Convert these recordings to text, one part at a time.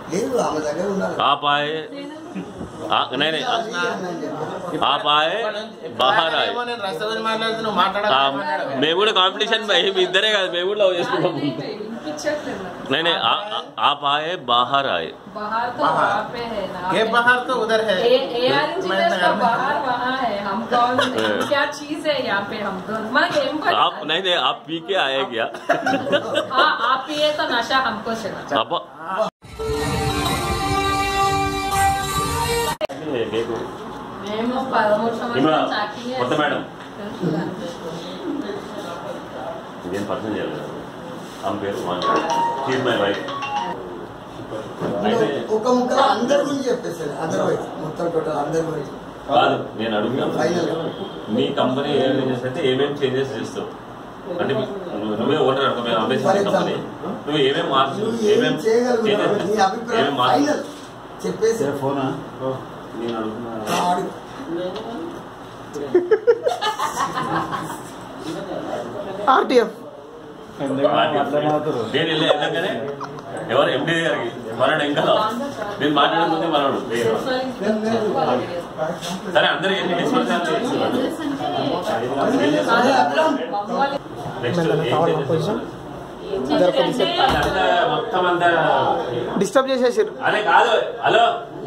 లేదు ఆమె దగ్గర ఉండాలి आप आए आ, नहीं नहीं आप आए बाहर आए ఏమో నేను రస్తా గురించి మాట్లాడుతూ నువ్వు మాట్లాడ ఆ, మేము కూడా కాంపిటీషన్ మీ ఇద్దరే కాదు మేము కూడా లవ్ చేసుకున్నాం వినిపించట్లేదు నాకు. नहीं नहीं आ, आ, आप आए बाहर आए बाहर तो बाहर। वहाँ पे है ना ये बाहर तो उधर है ए- AR मैं इंजीनियर्स का नगर में- बाहर वहाँ है हम कौन है। क्या चीज है यहाँ पे हम दोनों मैं गेम पर आप नहीं नहीं आप पी के आए क्या हाँ आप पिए तो नशा हमको चला अब మీకు మేము పదమూడు ఇమా, సంవత్సరాలు చాకింగ్ కొత్త మేడం. చేస్తున్నాం. ఇదేం పర్సన్ చేయాలి కదా ఆమె పేరు షీజ్ మై వైఫ్ అయితే ఒక ముక్క అందరి గురించి చెప్పేసారు అందరి వైపు మొత్తం టోటల్ అందరి గురించి కాదు నేను అడుగుతాను Final. మీ కంపెనీ ఏం చేంజెస్ అయితే ఏమేమి చేంజెస్ చేస్తావు అంటే మీ- నువ్వు- నువ్వే ఓనర్ అనుకో మేము For అంబేద్కర్ example. కంపెనీ నువ్వు ఏమేమి మార్చు నువ్వు ఏం ఏమేమి చేయగలుగుతావు changes నీ చేస్తావు? అభిప్రాయం ఏమేమి మార్చు ఫైనల్ చెప్పేసి ఫోనా నేను అడుగుతున్నా ఆడు ఆర్టీఎఫ్ అర్థమవుతారు నేను వెళ్ళి వెళ్ళగానే ఎవరు ఎండి గారికి మనడు ఇంకా నేను మాట్లాడుతుంటే మనడు సరే అందరూ ఎన్ని డిస్పర్సాలు అదంతా మొత్తం అంతా డిస్టర్బ్ చేసేసారు అదే కాదు హలో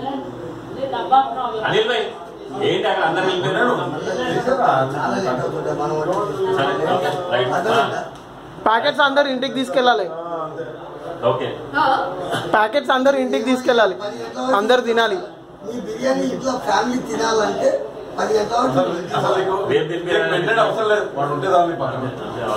అనిల్ భాయ్ ఏంటి అక్కడ అందరు వెళ్ళిపోయినారు చాలా లేట్ అవుతుంటే మనం సరే ఓకే రైట్ అర్థమైందా? ప్యాకెట్స్ అందరు ఇంటికి తీసుకెళ్ళాలి ఓకే ప్యాకెట్స్ అందరు ఇంటికి తీసుకెళ్ళాలి అందరు తినాలి నీ బిర్యానీ ఇంట్లో ఫ్యామిలీ తినాలంటే పది గంటల వరకు అసలు నీకు రేపు తినిపించాలి. పెట్టడం అవసరం లేదు వాడు ఉంటే దాన్ని పక్కన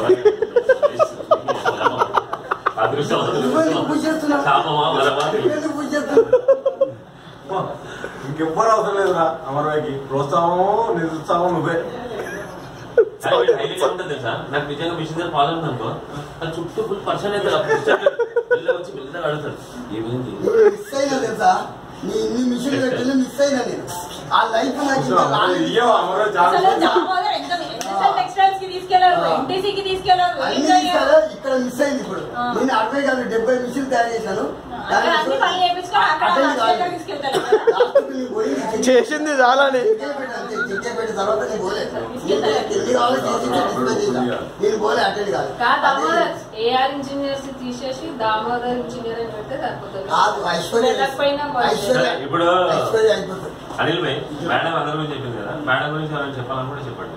అదృష్టం నువ్వెందుకు పూజ చేస్తున్నావు శాపమా వరమా నువ్వెందుకు పూజ చేస్తున్నావు ఇంకెవ్వరు అవసరం లేదురా అమరవాయికి ప్రోత్సాహం నిరుత్సాహం నువ్వే అరే వీడు highlight ఏముంటుంది తెలుసా నాకు నిజంగా మిషన్ దగ్గర ఫాలో ఉంది అనుకో అది చుట్టూ ఫుల్ పర్సన్ అయితే పిల్ల వచ్చి పిల్లగా అడుగుతాడు ఏమైంది నేను మిస్ అయినా తెలుసా నీ ఇన్ని మిషన్ పెట్టిన మిస్ అయినా నేను ఆ లైఫ్ నాకు ఇంకా రాలేదు. ఇయ్యో అమరవాయి చాలా అసలు దామోదర్ ఎంత ఎన్ఎస్ఎల్ టెక్స్టైల్స్ కి తీసుకెళ్లారు ఎంటీసీ కి తీసుకెళ్లారు ఏం అన్ని జరిగారు? తీసారా ఇక్కడ మిస్ అయింది ఇప్పుడు ఆ. నేను అరవై కాదు డెబ్బై మిషన్ తయారు చేశాను అక్కడ అన్ని పనులు చేయించుకొని అక్కడ అటెండ్ అక్షయ్ కాదు. దగ్గరికి తీసుకెళ్తారు లాస్ట్కి నేను పోయి చెక్ చేసింది చాలని పెట్ట అంతే చెక్ పెట్టిన తర్వాత నేను పోలే ఎన్ని కావాలో చేసి డిస్ప్లే చేశా నేను పోలే అటెండ్ కాదు కాదు దామోదర్ ఏఆర్ ఇంజనీర్స్ తీసేసి దామోదర్ ఇంజనీర్ అని పెడితే సరిపోతుంది కాదు ఐశ్వర్య వెళ్ళకపోయినా ఐశ్వర్య సరే, ఇప్పుడు ఐశ్వర్య అయిపోతుంది అనిల్ భాయ్ మేడం అందరి గురించి చెప్పింది కదా మేడం గురించి ఎవరైనా చెప్పాలనుకుంటే చెప్పండి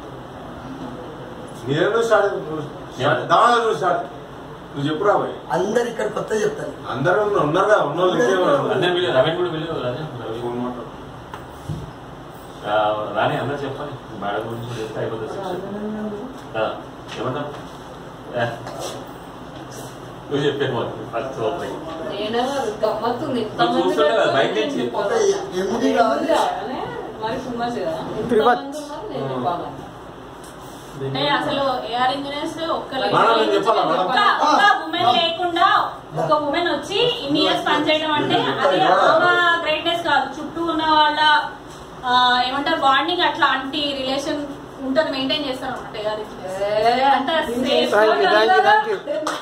నేను స్టార్ట్ దాని నువ్వు స్టార్ట్ నువ్వు చెప్పురా పోయి అందరు ఇక్కడ కొత్త చెప్తాను అందరూ ఉన్నారు ఉన్నారు కదా ఉన్న వాళ్ళు ఇంకే ఉన్నారు. అందరి వీళ్ళు రవి కూడా వెళ్ళదు రాజా రవి ఫోన్ మాట్లాడు. ఆ, రాని అందరు చెప్పాలి మేడం గురించి చెప్తే అయిపోతుంది ఆ, ఏమంటావు ఏ, నువ్వు చెప్పాను ఫస్ట్ ఓపెనింగ్ నేను గమ్మత్తుంది నువ్వు చూస్తుంటే కదా, బయట నుంచి. ఒక ఎండి కావాలి మరి ఫేమస్ కదా తిరుపతి. ఎంతమంది ఉన్నారు? నేను బాగా అంటే అసలు ఏఆర్ ఇంజనీర్స్ ఒక్క మేడం, నేను చెప్పాలా, మేడం? ఒక్క ఒక్క ఉమెన్ లేకుండా ఒక ఉమెన్ వచ్చి ఇన్ని ఇయర్స్ పనిచేయడం అంటే అది ఆమె గ్రేట్నెస్ కాదు చుట్టూ ఉన్న వాళ్ళ ఆ, ఏమంటారు బాండింగ్ అట్లా అంటి రిలేషన్ ఉంటుంది మెయింటైన్ చేస్తారు అనమాట ఏఆర్ ఇంజనీర్స్ అంత safe గా thank you thank you thank you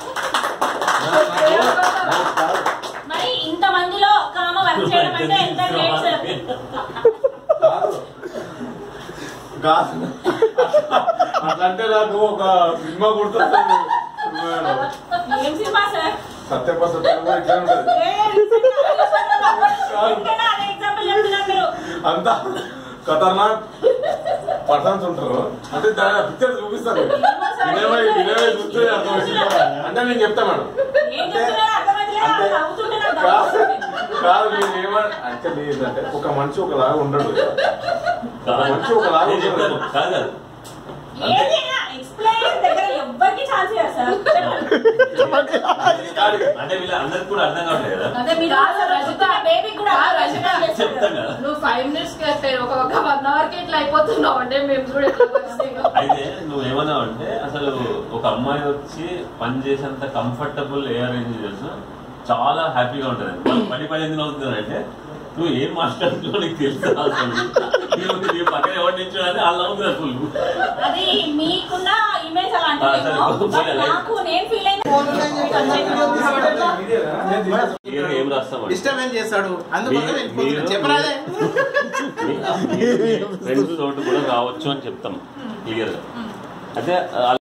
మరి ఇంత మందిలో ఒక ఆమె వర్క్ చేయడం అంటే ఎంత గ్రేట్ సార్ కాదు. కాదు. అట్లా అంటే నాకు ఒక సినిమా గుర్తొస్తుంది ఏం సినిమా సార్ సత్యప సత్యం ఇట్లా ఉంటుంది ఏ, ఇంతేనా? అదే ఎగ్జాంపుల్ చెప్తున్నారు మీరు అంతా ఖతర్నాక్ పఠాన్స్ ఉంటారు అంటే దాని పిక్చర్ చూపిస్తారు వినయమై వినయమై చూస్తే అర్థమవుతుంది అంటే నేను చెప్తా మేడం ఏం చెప్తున్నారో అర్థమైతలేదు. అంటే నవ్వుతుంటే నాకు కాదు నవ్వు కాదు నేను ఏమన్నా యాక్చువల్లీ ఏంటంటే ఒక మనిషి ఒకలాగా ఉండడు ఒక మనిషి ఒకలాగా నేను చెప్తాను ఉండడు కాదు కాదు ఏది ఎక్స్ప్లెయిన్ దగ్గర ఎవ్వరికి ఛాన్స్ ఇవ్వరు సార్ చెప్పండి. అంటే వీళ్ళ అందరికి కూడా అర్థం కావట్లేదు కదా అదే మీరు రజిత బేబీ కూడా ఆ, రజిత. చెప్తాం కదా నువ్వు ఫైవ్ మినిట్స్ కి వస్తే ఒక ఒక వన్ అవర్ కి ఇట్లా అయిపోతున్నావు అంటే మేము చూడ అయితే నువ్వు ఏమన్నావు అంటే అసలు ఒక అమ్మాయి వచ్చి పని చేసేంత కంఫర్టబుల్ ఏ అరేంజ్ చేసిన చాలా హ్యాపీగా ఉంటుంది వాళ్ళు పని పని ఎందుకు అవుతుంది అంటే నువ్వు ఏం మాట్లాడుతున్నావు నీకు తెలుసు అసలు నీవు నీ పక్కన ఎవరు నిల్చోని అలా ఉంది అసలు అది మీకున్న ఇమేజ్ ఆ, సరే, అలాంటిదేమో బట్ పోనీ, నాకు నేను ఫీల్ అయిన క్లియర్ ఏం రాస్తామండి డిస్టర్బెన్స్ చేస్తాడు అందుకోసం మీరు- వెళ్ళిపోతున్నా. మీరు- చెప్పరాదే ఫ్రెండ్స్ తోటి కూడా రావచ్చు అని చెప్తాం క్లియర్ గా అయితే